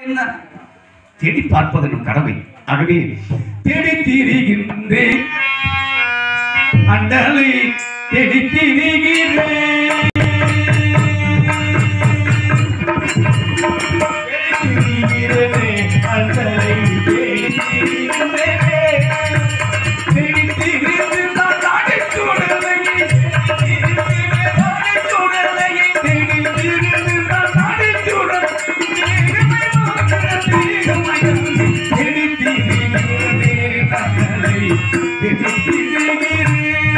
என்ன தேடி பார்ப்பது நம் கடமை ஆகவே தேடி திரிகின்றேன் அண்டலை தேடி திரிகிறேன் தேடி திரிகிறேனே, அண்டலை தேடி திரிகிறேனே. தேடி திரிந்து நான் நாடிச் சுடலையே. தேடி திரிந்து நாடிச் சுடலையே. தேடி திரிந்து நான் நாடிச் சுடலையே. தேடி திரிகிறேனே, அண்டலை தேடி திரிகிறேன்.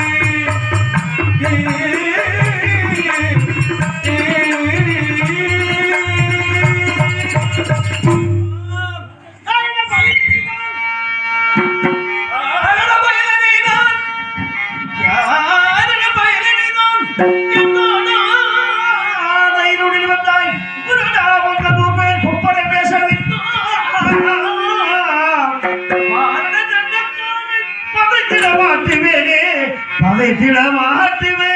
பதைத்திட மாட்டுவே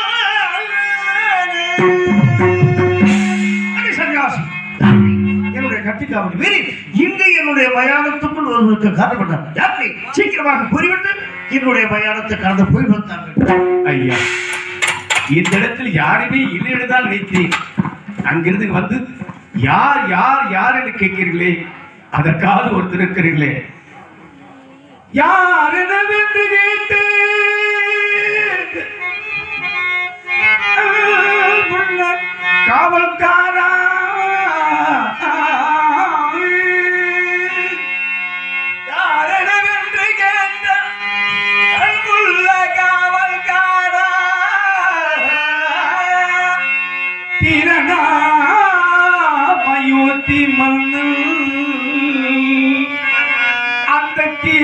சன்னியாசி என்னுடைய கட்டிக்காவல் மீறி இங்கு என்னுடைய மயானத்துக்குள் ஒருவருக்கு காரணப்பட்டார் யாத்திரை சீக்கிரமாக கூறிவிட்டு என்னுடைய மயானத்தை கடந்து போய் வந்தார்கள் ஐயா இந்த இடத்தில் யாருமே இல்லை என்று தான் நினைத்தேன் அங்கிருந்து வந்து யார் யார் யார் என்று கேட்கிறீர்களே அதற்காக ஒருத்தர் இருக்கிறீர்களே யார் என்று கேட்டு காவல்காரா யாரெனவென்று கேட்ட அன்புள்ள காவல்காரா திரணாமயோத்தி மன்னன் அந்த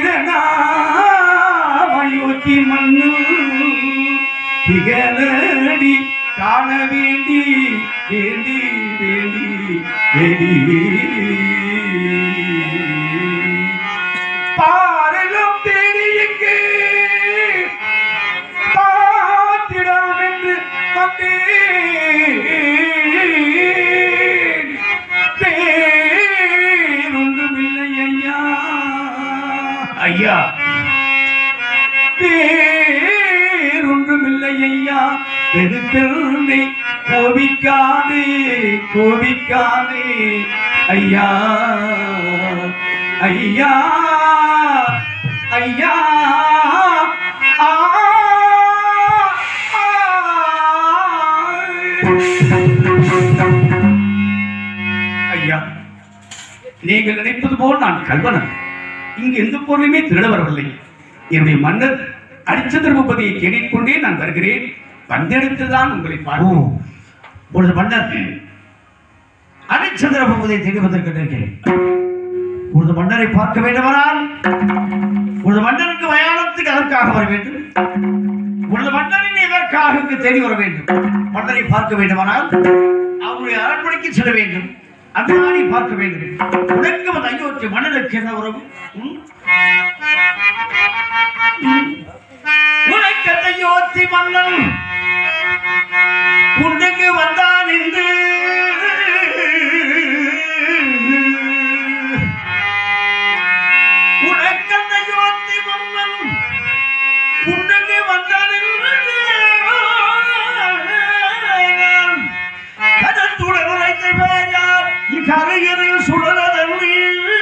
திரணாமயோத்தி மன்னன் திகழடி காண வேண்டி வேண்டி வேண்டி வேண்டி பாரலும் தேடி எங்கே பார்த்திடாம் என்று வந்தேன் பேரொன்றுமில்லை ஐயா ஐயா வேறொன்றுமில்லை ஐயா வெறுத்தனை கோபிக்காதே கோபிக்காதே ஐயா ஐயா ஐயா ஆ, ஆ. ஐயா நீங்கள் நினைப்பது போல் நான் கல்வனன் இங்கு எந்த பொருளுமே திருட வரவில்லை என்னுடைய மன்னர் அரிச்சந்திர பூபதியை தேடிக்கொண்டே நான் வருகிறேன் வந்தெடுத்துதான் உங்களை ஓ பார்ப்போம் பொழுது மன்னர் அரிச்சந்திர பகுதியை தேடுவதற்கு நிற்கிறேன் பொழுது மன்னரை பார்க்க வேண்டுமானால் பொழுது மன்னருக்கு மயானத்துக்கு அதற்காக வர வேண்டும் பொழுது மன்னரின் எதற்காக இங்கு தேடி வர வேண்டும் மன்னரை பார்க்க வேண்டுமானால் அவருடைய அரண்மனைக்கு செல்ல வேண்டும் அந்த நாளை பார்க்க வேண்டும் உனக்கு அந்த அயோத்தி மன்னருக்கு என்ன உறவு ம்? ம். உனக்கு அந்த அயோத்தி மன்னன் உன்னுக்கு வந்தான் என்று உனக்கந்த யோத்தி மன்னன் உன்னுக்கு வந்தான் என்று கதத்துடன் உரைத்த பேரார் இக்கரையில் சுடலதன்றி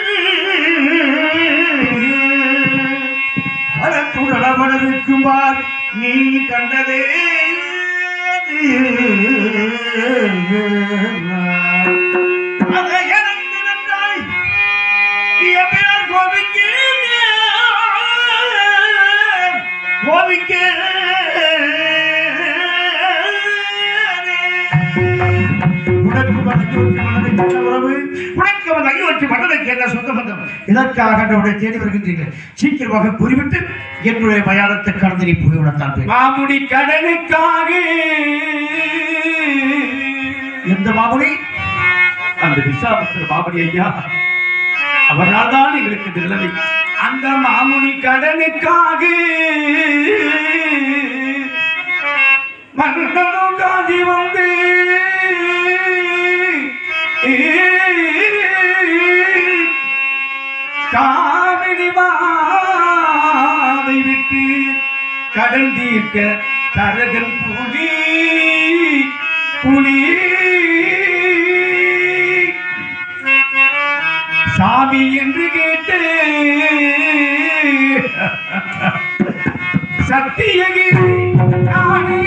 பலத்துடன் அவன் இருக்குமார் நீ கண்டதே அதை எனக்கு நன்றாய் எம்பிரான் கோபிக்க கோபிக்க உனக்கு மனதை மனதை உறவு உனக்கு அவன் அயோத்தி மன்னனுக்கு என்ன சொந்த பந்தம் இதற்காக நம்முடைய தேடி வருகின்றீர்கள் சீக்கிரமாக குறிவிட்டு என்னுடைய மயானத்தை கடந்து நீ போய்விடத்தான் வேண்டும். மாமுடி கடனுக்காக எந்த மாமுனி அந்த விசாபத்திர மாமுடி ஐயா அவரால் தான் எங்களுக்கு இந்த நிலைமை அந்த மாமுனி கடனுக்காக மன்னனும் காதி வந்து கடல் தீர்க்க தரகன் புலி புலி சாமி என்று கேட்டு சத்தியகிரி நானே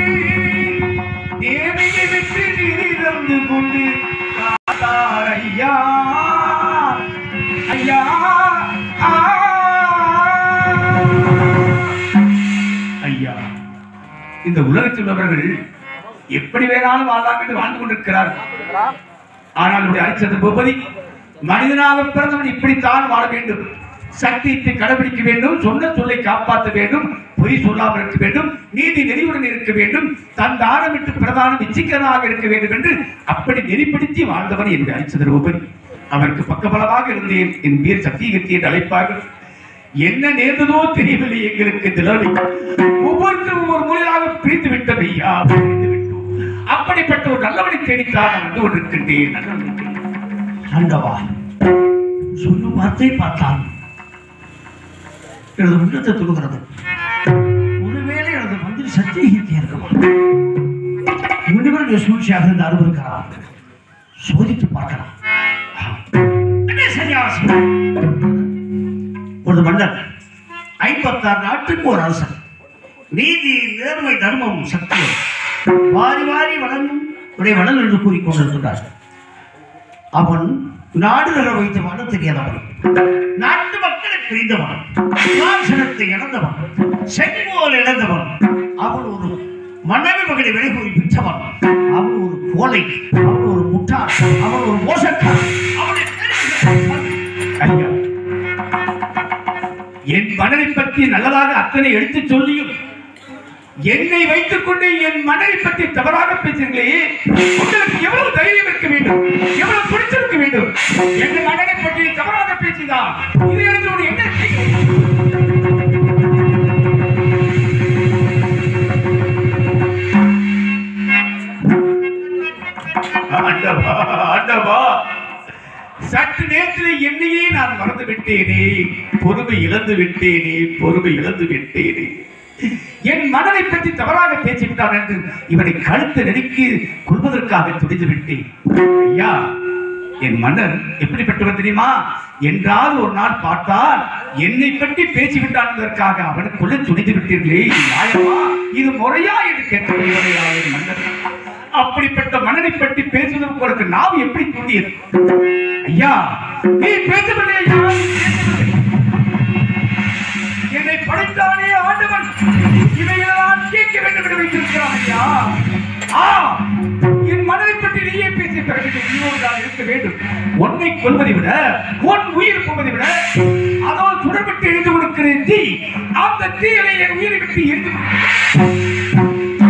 தேவியை விட்டு நிறந்து கொண்டு காத்தார் ஐயா ஐயா ஆ. ஐயா இந்த உலகத்தில் உள்ளவர்கள் எப்படி வேணாலும் வாழலாம் என்று வாழ்ந்து கொண்டிருக்கிறார்கள் ஆனால் உடைய அரிச்சது பூபதி மனிதனாக பிறந்தவன் இப்படித்தான் வாழ வேண்டும் சத்தியத்தை கடைபிடிக்க வேண்டும் சொன்ன சொல்லை காப்பாற்ற வேண்டும் பொய் சொல்லாமல் இருக்க வேண்டும் நீதி நெறியுடன் இருக்க வேண்டும் தன் தானமிட்டு பிரதானம் இச்சிக்கனாக இருக்க வேண்டும் என்று அப்படி நெறிப்படுத்தி வாழ்ந்தவன் என்று அரிச்சதர் பூபதி அவருக்கு பக்கபலமாக இருந்தேன் என் வீர் சத்தியகத்தி என்று அழைப்பார்கள் என்ன நேர்ந்ததோ தெரியவில்லை எங்களுக்கு இந்த நிலைமை ஒவ்வொருத்தரும் ஒவ்வொரு மொழியாக பிரித்து விட்டது ஐயா பிரித்து விட்டோம் அப்படிப்பட்ட ஒரு நல்லவனை தேடித்தான் நான் வந்து கொண்டிருக்கின்றேன் நல்லவன் இருக்கின்றேன். ஆண்டவா சொல்லும் வார்த்தை பார்த்தான் எனது உள்ளத்தை தொடுகிறது ஒருவேளை எனது மந்திரி சத்தியகீர்த்தி இருக்குமா முனிவருடைய சூழ்ச்சியாக இருந்து அனுபவிக்கலாம் சோதித்து பார்க்கலாம் என்ன சன்னியாசி ஒரு மன்னர் ஐம்பத்தாறு நாட்டுக்கு ஒரு அரசன் நீதி நேர்மை தர்மம் சத்தியம் வாரி வாரி வளர்ந்தும் உடைய வளர் என்று கூறிக்கொண்டிருக்கிறார் அவன் நாடு நல வைத்து வாழ தெரியாதவன் நாட்டு மக்களை பிரிந்தவன் சாசனத்தை இழந்தவன் செங்கோல் இழந்தவன் அவன் ஒரு மனைவி மகளை விலை கூறி பெற்றவன் அவன் ஒரு கோலை அவன் ஒரு முட்டாள் அவன் ஒரு மோசக்காரன் அவனை ஐயா என் மனதை பற்றி நல்லதாக அத்தனை எடுத்துச் சொல்லியும் என்னை வைத்துக் கொண்டு என் மனதை பற்றி தவறாக பேசுகிறீர்களே உங்களுக்கு எவ்வளவு தைரியம் இருக்க வேண்டும் எவ்வளவு பிடிச்சிருக்க வேண்டும் என் மனதை பற்றி தவறாக பேசுதா இது எனக்கு ஒரு என்ன செய்யும்? ஆண்டவா ஆண்டவா சற்று நேரத்தில் என்னையே நான் மறந்து விட்டேனே பொறுமை இழந்து விட்டேனே பொறுமை இழந்து விட்டேனே என் மனதை பற்றி தவறாக பேசிவிட்டான் என்று இவனை கழுத்து நெருக்கி கொள்வதற்காக துடித்து விட்டேன் ஐயா என் மன்னர் எப்படிப்பட்டவர் தெரியுமா என்றால் ஒரு நாள் பார்த்தால் என்னை பற்றி பேசிவிட்டான் என்பதற்காக அவனுக்குள்ள துணிந்து விட்டீர்களே இது நியாயமா இது முறையா என்று கேட்கப்படுவதையா என் மன்னர் அப்படிப்பட்ட மன்னனை பற்றி பேசுவதற்கு உனக்கு நாவு எப்படி தூண்டியது ஐயா நீ பேசவில்லை ஐயா நீ பேசவில்லை. என்னை படைத்தானே ஆண்டவன் இவையெல்லாம் கேட்க வேண்டும் என்று வைத்திருக்கிறான் ஐயா ஆ என் மனதை பற்றி நீயே பேசி பிறகு இன்னொரு நாள் இருக்க வேண்டும் உன்னை கொல்வதை விட உன் உயிர் போவதை விட அதோ சுடப்பட்டு எழுந்து கொடுக்கிற தீ அந்த தீயலை என் உயிரை விட்டு எரிந்து விடு.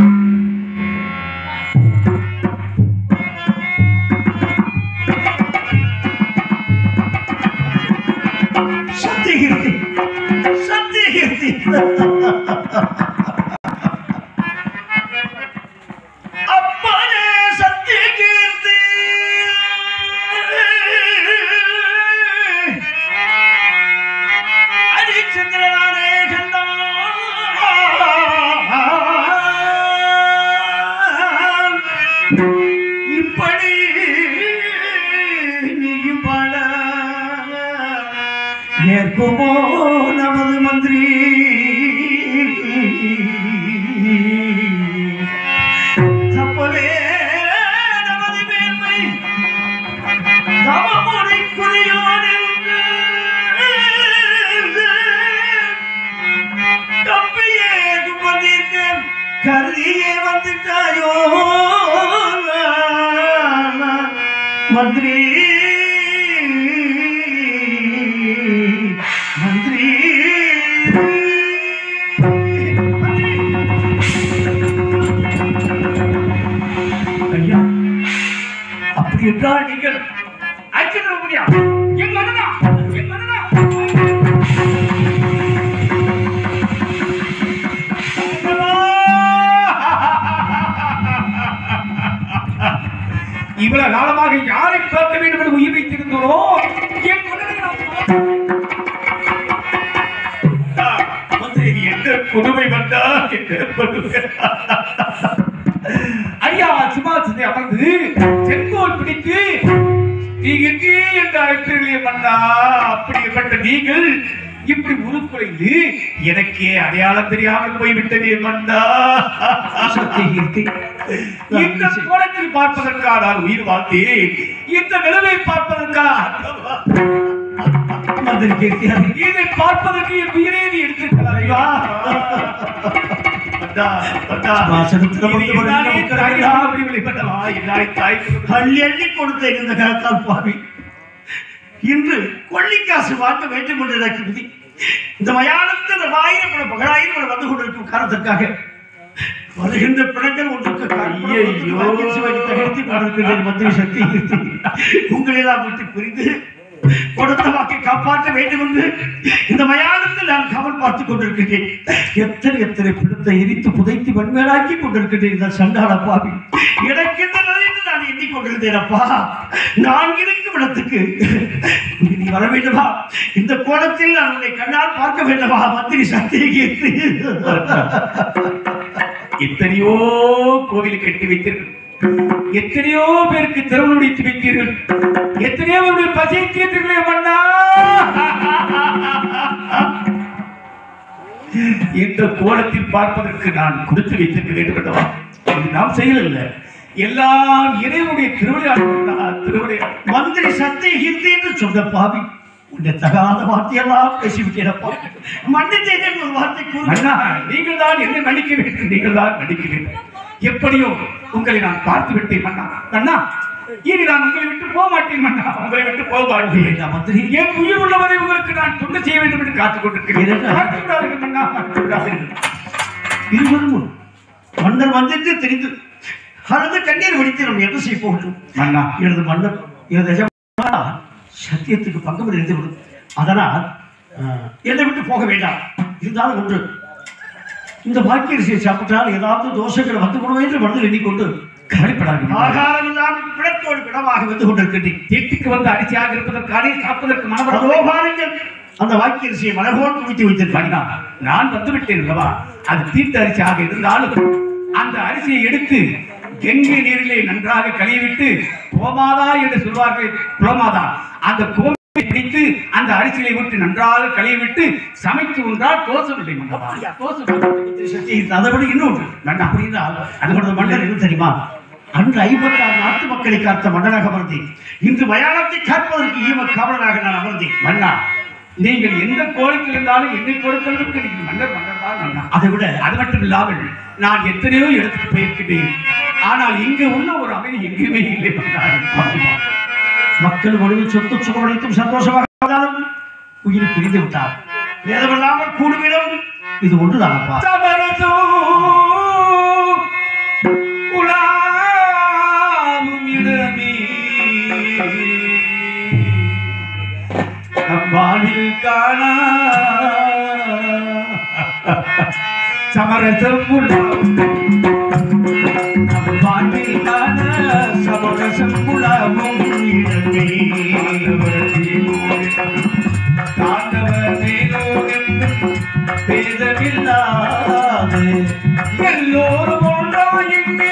சத்தியகீர்த்தி சத்தியகீர்த்தி அப்பனே சத்தியகீர்த்தி அரிச்சந்திரனானே கண்டான் இப்படி நீயும் பல ஏற்குமோ நமது மந்திரி தப்பவே நமது மேன்மை தவமுறை குறையோன் என்று தப்பியே துப்பதற்கு கருதியே வந்துட்டாயோ மந்திரி மந்திரி ஐயா அப்படி என்றால் நீங்கள் அச்சந்திர முடியா என் மனதா என் மனதா இவ்வளவு காலமாக யாரை பார்க்க வேண்டும் என்று உயிர் வைத்திருந்தோரோ என் மனதை நான் பார்த்தேன். மந்திரி, எந்த புதுமை வந்தா கேட்படுவேன் ஐயா சிம்மாசனத்தை அமர்ந்து செங்கோல் பிடித்து நீங்க என்று அழைத்தீர்களே மன்னா அப்படிப்பட்ட நீங்கள் இப்படி உருக்குலைந்து எனக்கே அடையாளம் தெரியாமல் போய்விட்டதே மன்னா சத்தியகீர்த்தி இந்த கோலத்தில் பார்ப்பதற்காக நான் உயிர் வாழ்த்தேன் இந்த நிலவை பார்ப்பதற்காக மந்திரி கீர்த்தியாரி இதை பார்ப்பதற்கு என் உயிரே நீ எடுத்திருக்கலாம் ஐயா மன்னா, மன்னா. வாசகத்தில் வந்து இது என்னாலே வருகிற தாய்க்கு முடியவில்லை மன்னவா, என்னாலே தாய்க்கு அள்ளி அள்ளி கொடுத்த இந்த கரத்தால் பாவி இன்று கொள்ளிக்காசு வாங்க வேண்டும் என்று எனக்கு விதி இந்த மயானத்தில் இந்த ஆயிரம் பல பகலாயிரம் பல வந்து கொண்டிருக்கும் காரணத்திற்காக வருகின்ற பிணங்கள் ஒன்றுக்கு ஐயையோ. தகர்த்தி பாடுகின்றேன் மந்திரி சக்தி உங்களெல்லாம் விட்டு புரிந்து கொடுத்த வாக்கை காப்பாற்ற வேண்டும் என்று இந்த மயானத்தில் நான் கவல் பார்த்துக் கொண்டிருக்கின்றேன் எத்தனை எத்தனை பிணத்தை எரித்து புதைத்து வன்மேலாக்கி கொண்டிருக்கின்றேன் இந்த சண்டாள பாவி எனக்கு இந்த நிலையில் நான் எண்ணிக்கொண்டிருந்தேன் அப்பா நான் இருக்கும் இடத்துக்கு நீ வர வேண்டுமா இந்த கோலத்தில் நான் உன்னை கண்ணால் பார்க்க வேண்டுமா மந்திரி சத்தியகீர்த்தி எத்தனையோ கோவில் கட்டி வைத்தீர்கள் எத்தனையோ பேருக்கு திருமணம் முடித்து வைத்தீர்கள் எத்தனையோ பேருடைய பசியை தீர்த்தீர்களே மன்னா இந்த கோலத்தில் பார்ப்பதற்கு நான் கொடுத்து வைத்திருக்க வேண்டும் அல்லவா இது நாம் செய்யல எல்லாம் இறைவனுடைய திருவிளையாடல் திருவிளையாடல் மந்திரி சத்தியகீர்த்தி என்று சொன்ன பாவி உன்னை தகாத வார்த்தையெல்லாம் பேசிவிட்டேனப்பா மன்னித்தேன் ஒரு வார்த்தை கூறு அண்ணா நீங்கள் தான் என்னை மன்னிக்க வேண்டும் நீங்கள் தான் மன்னிக்க வேண்டும் எப்படியோ உங்களை நான் பார்த்து விட்டேன் அண்ணா அண்ணா இனி நான் உங்களை விட்டு போக மாட்டேன் அண்ணா உங்களை விட்டு போக மாட்டேன் வேண்டாம் மந்திரி என் உயிர் உள்ளவரை உங்களுக்கு நான் தொண்டு செய்ய வேண்டும் என்று காத்துக் கொண்டிருக்கிறேன் இதென்ன? பார்த்து விடாதீர்கள் அண்ணா, பார்த்து விடாதீர்கள். இருவரும் முன் மன்னர் வந்திட்டு தெரிந்து அழுது கண்ணீர் வடித்து நம்ம என்ன செய்ய போகட்டும் அண்ணா எனது மன்னர் எனது எஜமானா சத்தியத்துக்கு பங்கம் இருந்து விடும் அதனால் அஹ், என்னை விட்டு போக வேண்டாம் இருந்தாலும் ஒன்று இந்த பாக்கியரிசியை சாப்பிட்டால் ஏதாவது தோஷங்கள் வந்து விடும் என்று மனதில் எண்ணிக்கொண்டு கவலைப்படாதீர்கள் ஆகாரம் இல்லாமல் பிணத்தோடு பிணமாக வந்து கொண்டிருக்கின்றேன் வீட்டுக்கு வந்து அரிசியாக இருப்பதற்காக காப்பதற்கு மனவரம் அதோ பாருங்கள் அந்த வாக்கியரிசியை மலர்போல் குவித்து வைத்திருப்பாங்க அண்ணா நான் வந்து விட்டேன் அல்லவா அது தீர்த்த அரிசியாக இருந்தாலும் அந்த அரிசியை எடுத்து கங்கை நீரிலே நன்றாக கழுவிவிட்டு கோமாதா என்று சொல்வார்கள் குலமாதா அந்த கோமையை பிடித்து அந்த அரிசியை விட்டு நன்றாக கழுவிவிட்டு சமைத்து உண்டால் தோசம் இல்லை மன்னவா. தோசம் இல்லை. சக்தி அதை விட இன்னொன்று வேண்டாம். அப்படின்னா அதோட மன்னர் என்ன தெரியுமா அன்று ஐம்பத்தாறு நாட்டு மக்களை காத்த மன்னனாக அமர்ந்தேன் இன்று மயானத்தை காப்பதற்கு ஈம காவலனாக நான் அமர்ந்தேன் மன்னா நீங்கள் எந்த கோலத்தில் இருந்தாலும் என்னை பொறுத்தளவுக்கு நீங்கள் மன்னர் மன்னர் தான் மன்னா அதை விட அது மட்டும் இல்லாமல் நான் எத்தனையோ இடத்துக்கு போயிருக்கிறேன் ஆனால் இங்கு உள்ள ஒரு அமைதி எங்கேயுமே இல்லை மன்னா. மக்கள் ஒழுங்கு சொத்து சுகமளித்தும் சந்தோஷமாக இருந்தாலும் உயிரை பிரிந்து விட்டார் வேதமில்லாமல் கூடுமிடம் இது ஒன்றுதானப்பா சமரசோ உலாவும் இடமே நம்மாலில் காணா சமரசம் உலாவும் நம்மாலில் காண சமரசம் உலாவும் இடமே தாண்டவர் மேலோரென்றும் பேதமில்லாது எல்லோரும் ஒன்றாய் இங்கே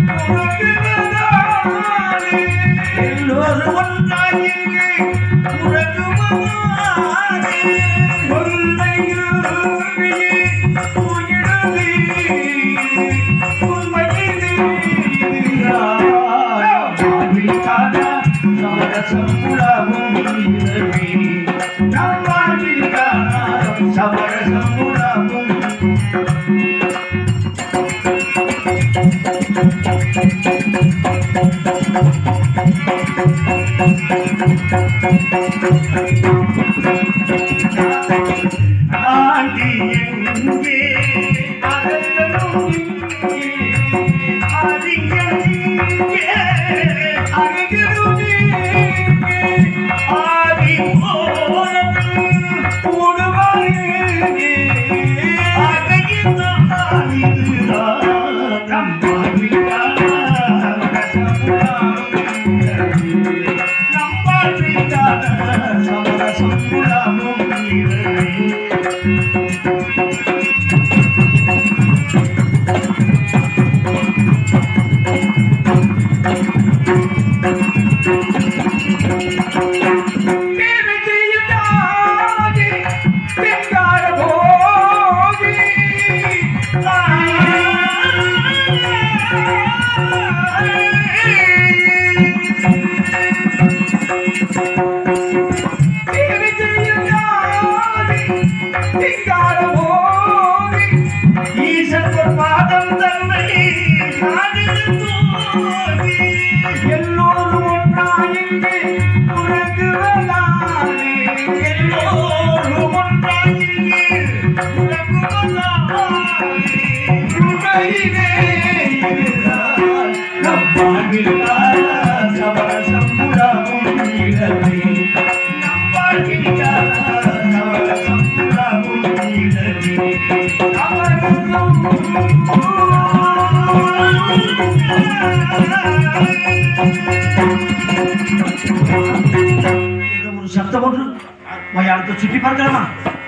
உறங்குவதாலே. எல்லோரும் ஒன்றாய் இங்கே உறங்குவதாலே. கொள்ளையுருவியே உயிரவே, உண்மையிலே இதுதான் வாழ்விற்கான சமரசம் உலகும் இரவே. நம் வாழ்விற்கான சமரசம் உலகும் ஆண்டி எங்கே அகலும் இங்கே அறிஞர் இங்கே அறிஞரும் இங்கே ஆதி போலும் கூடுவார் இங்கே அழகினான் இதுதான் நம் வாழ்விற்கான நம் வாழ்விற்கான சமரசம் உலகும் இரவே இந்த ஒரு சத்தம் ஒன்று மயானத்தை சுற்றி பார்க்கலாமா